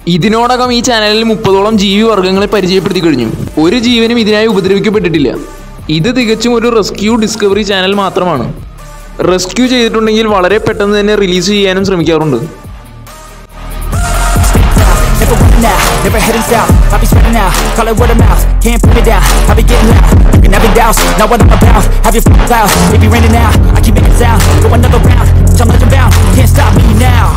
ഇതിനോടകം ഈ ചാനലിൽ മുപ്പതോളം ജീവി വർഗ്ഗങ്ങളെ പരിചയപ്പെടുത്തി കഴിഞ്ഞു ഒരു ജീവനും ഇതിനായി ഉപദ്രവിക്കപ്പെട്ടിട്ടില്ല ഇത് തികച്ചും ഒരു റെസ്ക്യൂ ഡിസ്കവറി ചാനൽ മാത്രമാണ് റെസ്ക്യൂ ചെയ്തിട്ടുണ്ടെങ്കിൽ വളരെ പെട്ടെന്ന് തന്നെ റിലീസ് ചെയ്യാനും ശ്രമിക്കാറുണ്ട് Never running out, never heading south. I be spreading out, call it word of mouth. Can't put me down, I be getting loud. You can have doubts, not what I'm about. Have your f***ing cloud, it be raining now. I keep making sound, go another round. I'm legend bound, can't stop me now.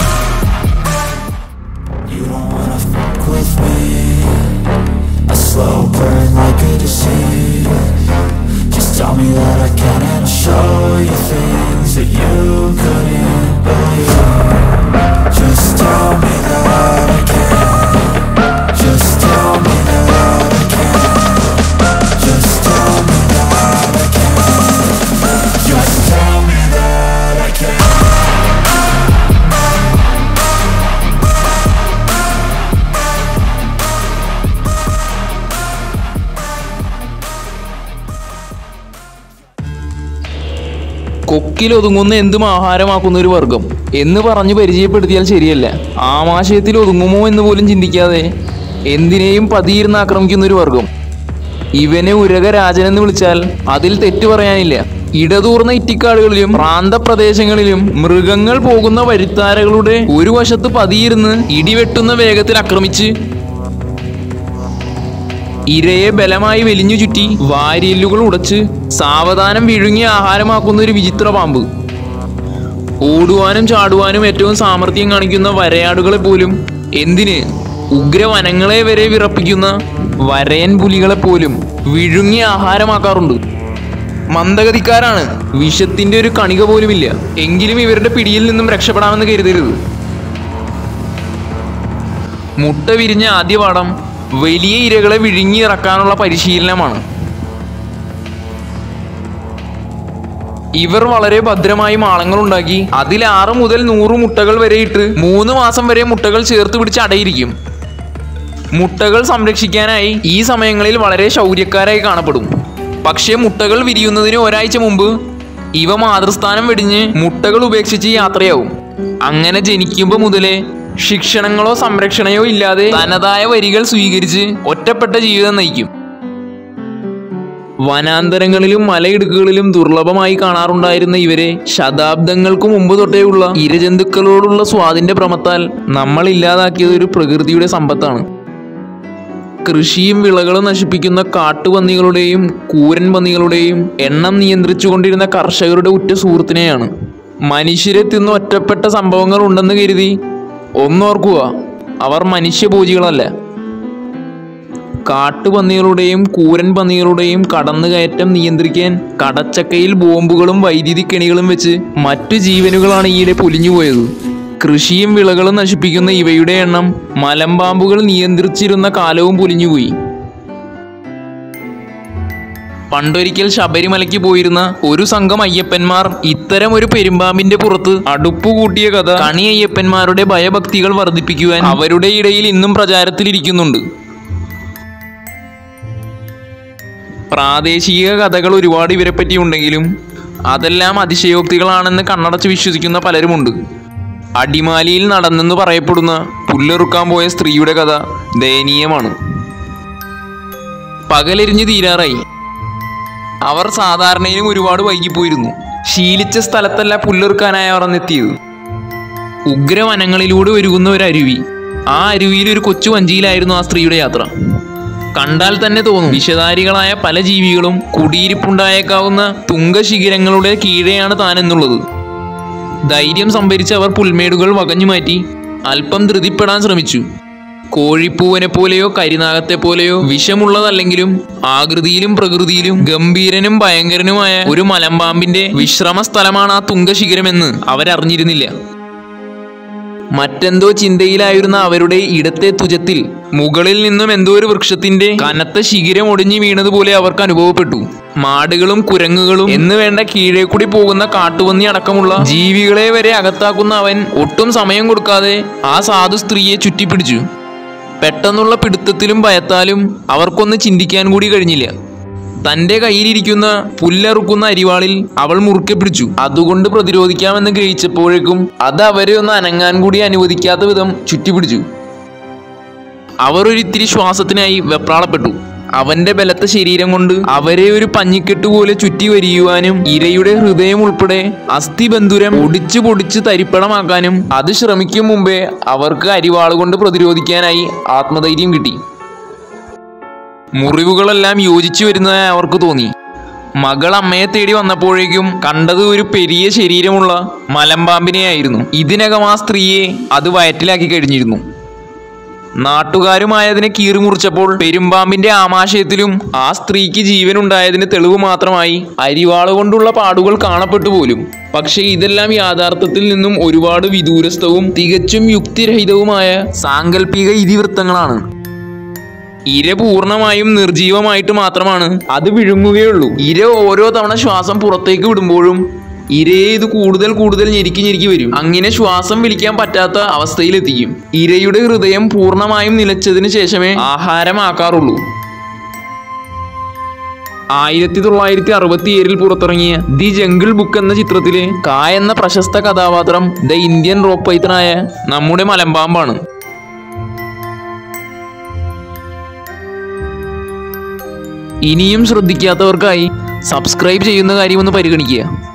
You don't wanna fuck with me A slow burn like a disease Just tell me that I can and I'll show you things that you couldn't believe Just tell me that I can Just tell me that I can Just tell me that I can Just tell me that I can കൊക്കിലൊതുങ്ങുന്ന എന്തും ആഹാരമാക്കുന്ന ഒരു വർഗം എന്ന് പറഞ്ഞ് പരിചയപ്പെടുത്തിയാൽ ശരിയല്ല ആമാശയത്തിൽ ഒതുങ്ങുമോ എന്ന് പോലും ചിന്തിക്കാതെ എന്തിനേയും പതിയിരുന്ന് ആക്രമിക്കുന്ന ഒരു വർഗം ഇവനെ ഉരകരാജൻ എന്ന് വിളിച്ചാൽ അതിൽ തെറ്റു പറയാനില്ല ഇടതൂർന്ന ഇറ്റിക്കാടുകളിലും പ്രാന്തപ്രദേശങ്ങളിലും മൃഗങ്ങൾ പോകുന്ന വഴിത്താരകളുടെ ഒരു വശത്ത് പതിയിരുന്ന് ഇടിവെട്ടുന്ന വേഗത്തിൽ ആക്രമിച്ച് ഇരയെ ബലമായി വെലിഞ്ഞു ചുറ്റി വാരിയല്ലുകൾ ഉടച്ച് സാവധാനം വിഴുങ്ങി ആഹാരമാക്കുന്ന ഒരു വിചിത്ര പാമ്പ് ഓടുവാനും ചാടുവാനും ഏറ്റവും സാമർഥ്യം കാണിക്കുന്ന വരയാടുകളെ പോലും എന്തിന് ഉഗ്രവനങ്ങളെ വരെ വിറപ്പിക്കുന്ന വരയൻ പുലികളെ പോലും വിഴുങ്ങി ആഹാരമാക്കാറുണ്ട് മന്ദഗതിക്കാരാണ് വിഷത്തിന്റെ ഒരു കണിക പോലുമില്ല എങ്കിലും ഇവരുടെ പിടിയിൽ നിന്നും രക്ഷപ്പെടാമെന്ന് കരുതരുത് മുട്ട വിരിഞ്ഞ ആദ്യ പാഠം വലിയ ഇരകളെ വിഴുങ്ങി ഇറക്കാനുള്ള പരിശീലനമാണ് ഇവർ വളരെ ഭദ്രമായി മാളങ്ങൾ ഉണ്ടാക്കി അതിൽ ആറ് മുതൽ നൂറ് മുട്ടകൾ വരെ ഇട്ട് മൂന്ന് മാസം വരെ മുട്ടകൾ ചേർത്ത് പിടിച്ച് അടയിരിക്കും മുട്ടകൾ സംരക്ഷിക്കാനായി ഈ സമയങ്ങളിൽ വളരെ ശൗര്യക്കാരായി കാണപ്പെടും പക്ഷേ മുട്ടകൾ വിരിയുന്നതിന് ഒരാഴ്ച മുമ്പ് ഇവ മാതൃസ്ഥാനം വെടിഞ്ഞ് മുട്ടകൾ ഉപേക്ഷിച്ച് യാത്രയാവും അങ്ങനെ ജനിക്കുമ്പോൾ മുതലേ ശിക്ഷണങ്ങളോ സംരക്ഷണയോ ഇല്ലാതെ തനതായ വരികൾ സ്വീകരിച്ച് ഒറ്റപ്പെട്ട ജീവിതം നയിക്കും വനാന്തരങ്ങളിലും മലയിടുക്കുകളിലും ദുർലഭമായി കാണാറുണ്ടായിരുന്ന ഇവരെ ശതാബ്ദങ്ങൾക്ക് മുമ്പ് തൊട്ടേയുള്ള ഇരജന്തുക്കളോടുള്ള സ്വാതിന്റെ ഭ്രമത്താൽ നമ്മൾ ഇല്ലാതാക്കിയത് ഒരു പ്രകൃതിയുടെ സമ്പത്താണ് കൃഷിയും വിളകളും നശിപ്പിക്കുന്ന കാട്ടുപന്നികളുടെയും കൂരൻ പന്നികളുടെയും എണ്ണം നിയന്ത്രിച്ചുകൊണ്ടിരുന്ന കർഷകരുടെ ഉറ്റ സുഹൃത്തിനെയാണ് മനുഷ്യരെ തിന്ന് ഒറ്റപ്പെട്ട സംഭവങ്ങൾ ഉണ്ടെന്ന് കരുതി ഒന്നോർക്കുക അവർ മനുഷ്യഭോജികളല്ല കാട്ടുപന്നികളുടെയും കൂരൻ പന്നികളുടെയും കടന്നുകയറ്റം നിയന്ത്രിക്കാൻ കടച്ചക്കയിൽ ബോംബുകളും വൈദ്യുതി കെണികളും വെച്ച് മറ്റു ജീവനുകളാണ് ഈയിടെ പൊലിഞ്ഞുപോയത് കൃഷിയും വിളകളും നശിപ്പിക്കുന്ന ഇവയുടെ എണ്ണം മലമ്പാമ്പുകൾ നിയന്ത്രിച്ചിരുന്ന കാലവും പൊലിഞ്ഞുപോയി പണ്ടൊരിക്കൽ ശബരിമലയ്ക്ക് പോയിരുന്ന ഒരു സംഘം അയ്യപ്പന്മാർ ഇത്തരം ഒരു പെരുമ്പാമ്പിന്റെ പുറത്ത് അടുപ്പ് കൂട്ടിയ കഥ കണി അയ്യപ്പന്മാരുടെ ഭയഭക്തികൾ വർദ്ധിപ്പിക്കുവാൻ അവരുടെ ഇടയിൽ ഇന്നും പ്രചാരത്തിലിരിക്കുന്നുണ്ട് പ്രാദേശിക കഥകൾ ഒരുപാട് ഇവരെപ്പറ്റി ഉണ്ടെങ്കിലും അതെല്ലാം അതിശയോക്തികളാണെന്ന് കണ്ണടച്ച് വിശ്വസിക്കുന്ന പലരുമുണ്ട് അടിമാലിയിൽ നടന്നെന്ന് പറയപ്പെടുന്ന പുല്ലെറുക്കാൻ പോയ സ്ത്രീയുടെ കഥ ദയനീയമാണ് പകലെരിഞ്ഞ് തീരാറായി അവർ സാധാരണയിലും ഒരുപാട് വൈകിപ്പോയിരുന്നു ശീലിച്ച സ്ഥലത്തല്ല പുല്ലെറുക്കാനായി അവർ അന്നെത്തിയത് ഉഗ്രവനങ്ങളിലൂടെ ഒരുങ്ങുന്ന ഒരു അരുവി ആ അരുവിയിൽ ഒരു കൊച്ചു വഞ്ചിയിലായിരുന്നു ആ സ്ത്രീയുടെ യാത്ര കണ്ടാൽ തന്നെ തോന്നും വിഷധാരികളായ പല ജീവികളും കുടിയിരിപ്പുണ്ടായേക്കാവുന്ന തുങ്കശിഖിരങ്ങളുടെ കീഴെയാണ് താൻ എന്നുള്ളത് ധൈര്യം സംഭരിച്ച് അവർ പുൽമേടുകൾ വകഞ്ഞു മാറ്റി അല്പം ധൃതിപ്പെടാൻ ശ്രമിച്ചു കോഴിപ്പൂവനെ പോലെയോ കരിനാഗത്തെ പോലെയോ വിഷമുള്ളതല്ലെങ്കിലും ആകൃതിയിലും പ്രകൃതിയിലും ഗംഭീരനും ഭയങ്കരനുമായ ഒരു മലമ്പാമ്പിന്റെ വിശ്രമ സ്ഥലമാണ് ആ തുങ്കശിഖരമെന്ന് അവരറിഞ്ഞിരുന്നില്ല മറ്റെന്തോ ചിന്തയിലായിരുന്ന അവരുടെ ഇടത്തെ തുജത്തിൽ മുകളിൽ നിന്നും എന്തോ ഒരു വൃക്ഷത്തിന്റെ കനത്ത ശിഖിരം ഒടിഞ്ഞു വീണതുപോലെ അവർക്ക് അനുഭവപ്പെട്ടു മാടുകളും കുരങ്ങുകളും എന്ന് വേണ്ട കീഴേ കൂടി പോകുന്ന കാട്ടുപന്നി അടക്കമുള്ള ജീവികളെ വരെ അകത്താക്കുന്ന അവൻ ഒട്ടും സമയം കൊടുക്കാതെ ആ സാധു സ്ത്രീയെ ചുറ്റിപ്പിടിച്ചു പെട്ടെന്നുള്ള പിടുത്തത്തിലും ഭയത്താലും അവർക്കൊന്ന് ചിന്തിക്കാൻ കൂടി കഴിഞ്ഞില്ല തന്റെ കയ്യിലിരിക്കുന്ന പുല്ലറുക്കുന്ന അരിവാളിൽ അവൾ മുറുക്കെ പിടിച്ചു അതുകൊണ്ട് പ്രതിരോധിക്കാമെന്ന് ഗ്രഹിച്ചപ്പോഴേക്കും അത് അവരെ ഒന്ന് അനങ്ങാൻ കൂടി അനുവദിക്കാത്ത വിധം ചുറ്റിപ്പിടിച്ചു അവർ ഒരിത്തിരി ശ്വാസത്തിനായി വെപ്രാളപ്പെട്ടു അവന്റെ ബലത്ത ശരീരം കൊണ്ട് അവരെ ഒരു പഞ്ഞിക്കെട്ട് പോലെ ചുറ്റി വരിയുവാനും ഇരയുടെ ഹൃദയം ഉൾപ്പെടെ അസ്ഥിബന്ധുരം ഒടിച്ചു പൊടിച്ച് തരിപ്പണമാക്കാനും അത് ശ്രമിക്കും മുമ്പേ അവർക്ക് അരിവാള് കൊണ്ട് പ്രതിരോധിക്കാനായി ആത്മധൈര്യം കിട്ടി മുറിവുകളെല്ലാം യോജിച്ചു വരുന്നതായി അവർക്ക് തോന്നി മകൾ അമ്മയെ തേടി വന്നപ്പോഴേക്കും കണ്ടത് ഒരു പെരിയ ശരീരമുള്ള മലമ്പാമ്പിനെയായിരുന്നു ഇതിനകം ആ സ്ത്രീയെ അത് വയറ്റിലാക്കി കഴിഞ്ഞിരുന്നു നാട്ടുകാരുമായതിനെ കീറിമുറിച്ചപ്പോൾ പെരുമ്പാമ്പിന്റെ ആമാശയത്തിലും ആ സ്ത്രീക്ക് ജീവനുണ്ടായതിന് തെളിവ് മാത്രമായി അരിവാള് കൊണ്ടുള്ള പാടുകൾ കാണപ്പെട്ടു പോലും പക്ഷേ ഇതെല്ലാം യാഥാർത്ഥ്യത്തിൽ നിന്നും ഒരുപാട് വിദൂരസ്ഥവും തികച്ചും യുക്തിരഹിതവുമായ സാങ്കല്പിക ഇതിവൃത്തങ്ങളാണ് ഇര പൂർണ്ണമായും നിർജീവമായിട്ട് മാത്രമാണ് അത് വിഴുങ്ങുകയുള്ളൂ ഇര ഓരോ തവണ ശ്വാസം പുറത്തേക്ക് വിടുമ്പോഴും ഇരയെ ഇത് കൂടുതൽ കൂടുതൽ ഞെരുക്കി ഞെരുക്കി വരും അങ്ങനെ ശ്വാസം വലിക്കാൻ പറ്റാത്ത അവസ്ഥയിലെത്തിക്കും ഇരയുടെ ഹൃദയം പൂർണ്ണമായും നിലച്ചതിന് ശേഷമേ ആഹാരമാക്കാറുള്ളൂ ആയിരത്തി തൊള്ളായിരത്തി അറുപത്തി ഏഴിൽ പുറത്തിറങ്ങിയ ദി ജംഗിൾ ബുക്ക് എന്ന ചിത്രത്തിലെ കാ എന്ന പ്രശസ്ത കഥാപാത്രം ദ ഇന്ത്യൻ റോപ്പ് പൈത്തനായ നമ്മുടെ മലമ്പാമ്പാണ് ഇനിയും ശ്രദ്ധിക്കാത്തവർക്കായി സബ്സ്ക്രൈബ് ചെയ്യുന്ന കാര്യമൊന്ന് പരിഗണിക്കുക